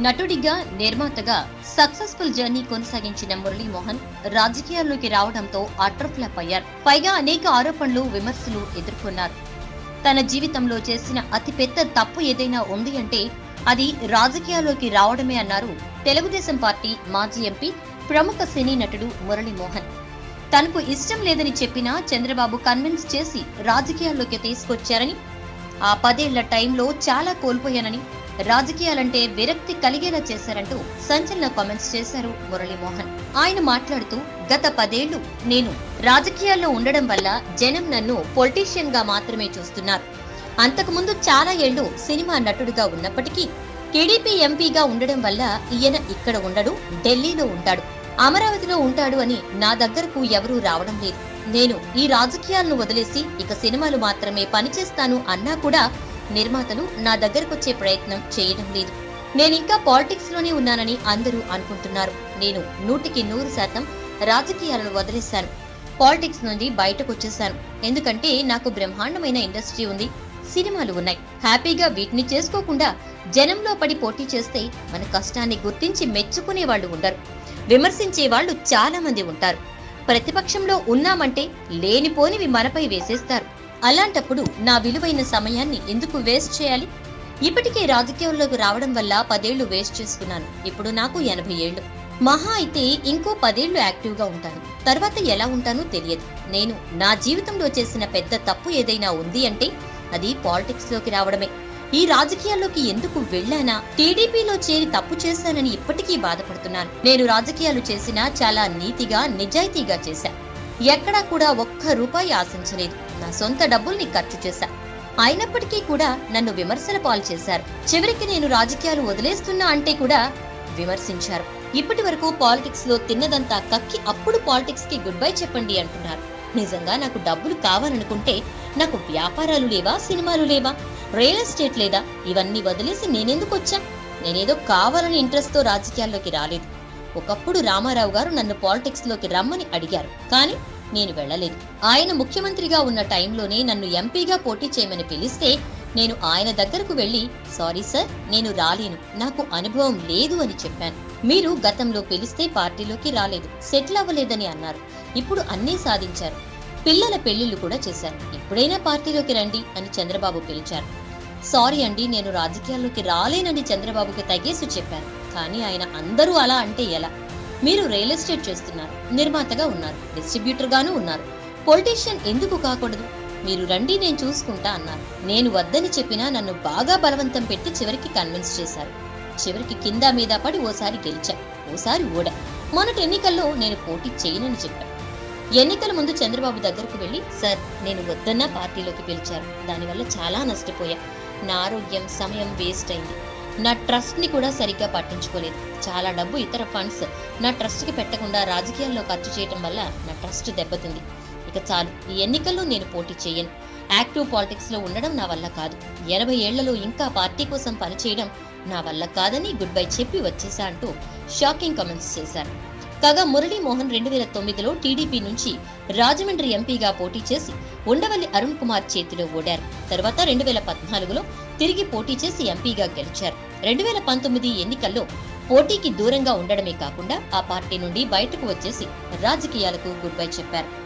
నటుడిగా నిర్మాతగా successful journey కొనసాగించిన Muralimohan రాజకీయాల్లోకి రావడంతో అట్రఫ్లాప్ అయ్యారు పైగా అనేక ఆరోపణలు విమర్శలు ఎదుర్కొన్నారు తన జీవితంలో చేసిన అతిపెద్ద తప్పు ఏదైనా ఉంది అంటే అది రాజకీయాల్లోకి రావడమే అన్నారు తెలుగుదేశం పార్టీ మాజీ ఎంపీ ప్రముఖ సినీ నటుడు మురళీమోహన్ తనకు ఇష్టం లేదని చెప్పినా చంద్రబాబు కన్విన్స్ చేసి రాజకీయాల్లోకి తీసుకొచ్చారని ఆ పదేళ్ల టైంలో చాలా కోల్పోయానని రాజకీయాలంటే విరక్తి కలిగేలా చేశారంటూ సంచలన కామెంట్స్ చేశారు మురళీమోహన్ ఆయన మాట్లాడుతూ గత పదేళ్లు నేను రాజకీయాల్లో ఉండడం వల్ల జనం నన్ను పొలిటీషియన్ గా మాత్రమే చూస్తున్నారు అంతకుముందు చాలా ఏళ్లు సినిమా నటుడుగా ఉన్నప్పటికీ టీడీపీ ఎంపీగా ఉండడం వల్ల ఈయన ఇక్కడ ఉండడు ఢిల్లీలో ఉంటాడు అమరావతిలో ఉంటాడు అని నా దగ్గరకు ఎవరూ రావడం లేదు నేను ఈ రాజకీయాలను వదిలేసి ఇక సినిమాలు మాత్రమే పనిచేస్తాను అన్నా కూడా నిర్మాతలు నా దగ్గరకొచ్చే ప్రయత్నం చేయడం లేదు నేను ఇంకా పాలిటిక్స్ లోనే ఉన్నానని అందరూ అనుకుంటున్నారు నేను నూటికి నూరు శాతం రాజకీయాలను వదిలేశాను పాలిటిక్స్ నుండి బయటకు వచ్చేసాను ఎందుకంటే నాకు బ్రహ్మాండమైన ఇండస్ట్రీ ఉంది సినిమాలు ఉన్నాయి హ్యాపీగా వీటిని చేసుకోకుండా జనంలో పడి పోటీ చేస్తే మన కష్టాన్ని గుర్తించి మెచ్చుకునే వాళ్ళు ఉండరు విమర్శించే వాళ్ళు చాలా మంది ఉంటారు ప్రతిపక్షంలో ఉన్నామంటే లేనిపోనివి మనపై వేసేస్తారు అలాంటప్పుడు నా విలువైన సమయాన్ని ఎందుకు వేస్ట్ చేయాలి ఇప్పటికే రాజకీయాల్లోకి రావడం వల్ల పదేళ్లు వేస్ట్ చేసుకున్నాను ఇప్పుడు నాకు ఎనభై ఏళ్లు మహా అయితే ఇంకో పదేళ్లు యాక్టివ్ గా ఉంటాను తర్వాత ఎలా ఉంటానో తెలియదు నేను నా జీవితంలో చేసిన పెద్ద తప్పు ఏదైనా ఉంది అంటే అది పాలిటిక్స్ లోకి రావడమే ఈ రాజకీయాల్లోకి ఎందుకు వెళ్ళానా టీడీపీలో చేరి తప్పు చేశానని ఇప్పటికీ బాధపడుతున్నాను నేను రాజకీయాలు చేసినా చాలా నీతిగా నిజాయితీగా చేశా ఎక్కడా కూడా ఒక్క రూపాయి ఆశించలేదు నా సొంత డబ్బుల్ని ఖర్చు చేశా అయినప్పటికీ కూడా నన్ను విమర్శల పాలు చేశారు చివరికి నేను రాజకీయాలు వదిలేస్తున్నా అంటే కూడా విమర్శించారు ఇప్పటి వరకు పాలిటిక్స్ లో తిన్నదంతా కక్కి అప్పుడు పాలిటిక్స్ కి గుడ్ బై చెప్పండి అంటున్నారు నిజంగా నాకు డబ్బులు కావాలనుకుంటే నాకు వ్యాపారాలు లేవా సినిమాలు లేవా రియల్ ఎస్టేట్ లేదా ఇవన్నీ వదిలేసి నేనెందుకు వచ్చా నేనేదో కావాలని ఇంట్రెస్ట్ తో రాజకీయాల్లోకి రాలేదు ఒకప్పుడు రామారావు గారు నన్ను పాలిటిక్స్ లోకి రమ్మని అడిగారు కానీ నేను వెళ్ళలేదు ఆయన ముఖ్యమంత్రిగా ఉన్న టైంలోనే నన్ను ఎంపీగా పోటీ చేయమని పిలిస్తే నేను ఆయన దగ్గరకు వెళ్లి సారీ సార్ నేను రాలేను నాకు అనుభవం లేదు అని చెప్పాను మీరు గతంలో పిలిస్తే పార్టీలోకి రాలేదు సెటిల్ అవ్వలేదని అన్నారు ఇప్పుడు అన్నీ సాధించారు పిల్లల పెళ్లిళ్లు కూడా చేశారు ఇప్పుడైనా పార్టీలోకి రండి అని చంద్రబాబు పిలిచారు సారీ అండి నేను రాజకీయాల్లోకి రాలేనని చంద్రబాబుకి తగేసి చెప్పాను కానీ ఆయన అందరూ అలా అంటే ఎలా మీరు రియల్ ఎస్టేట్ చేస్తున్నారు నిర్మాతగా ఉన్నారు డిస్ట్రిబ్యూటర్ గాను ఉన్నారు పొలిటీషియన్ ఎందుకు కాకూడదు మీరు రండి నేను చూసుకుంటా అన్నారు నేను వద్దని చెప్పినా నన్ను బాగా బలవంతం పెట్టి చివరికి కన్విన్స్ చేశారు చివరికి కింద మీద పడి ఓసారి గెలిచా ఓసారి ఓడా మొన్నటి ఎన్నికల్లో నేను పోటీ చేయనని చెప్పాను ఎన్నికల ముందు చంద్రబాబు దగ్గరకు వెళ్లి సార్ నేను వద్దన్నా పార్టీలోకి పిలిచారు దానివల్ల చాలా నష్టపోయా నా ఆరోగ్యం సమయం వేస్ట్ అయింది నా ట్రస్ట్ ని కూడా సరిగ్గా పట్టించుకోలేదు చాలా డబ్బు ఇతర ఫండ్స్ నా ట్రస్ట్ కి పెట్టకుండా రాజకీయాల్లో ఖర్చు చేయటం వల్ల నా ట్రస్ట్ దెబ్బతింది ఇక చాలు ఈ ఎన్నికల్లో నేను పోటీ చేయను యాక్టివ్ పాలిటిక్స్ లో ఉండడం నా వల్ల కాదు ఎనభై ఏళ్లలో ఇంకా పార్టీ కోసం పనిచేయడం నా వల్ల కాదని గుడ్ బై చెప్పి వచ్చేసా అంటూ షాకింగ్ కామెంట్స్ చేశారు కాగా మురళీమోహన్ రెండు వేల తొమ్మిదిలో టీడీపీ నుంచి రాజమండ్రి ఎంపీగా పోటీ చేసి ఉండవల్లి అరుణ్ కుమార్ చేతిలో ఓడారు తర్వాత రెండు వేల పద్నాలుగులో తిరిగి పోటీ చేసి ఎంపీగా గెలిచారు రెండు వేల పంతొమ్మిది ఎన్నికల్లో పోటీకి దూరంగా ఉండడమే కాకుండా ఆ పార్టీ నుండి బయటకు వచ్చేసి రాజకీయాలకు గుడ్ బై చెప్పారు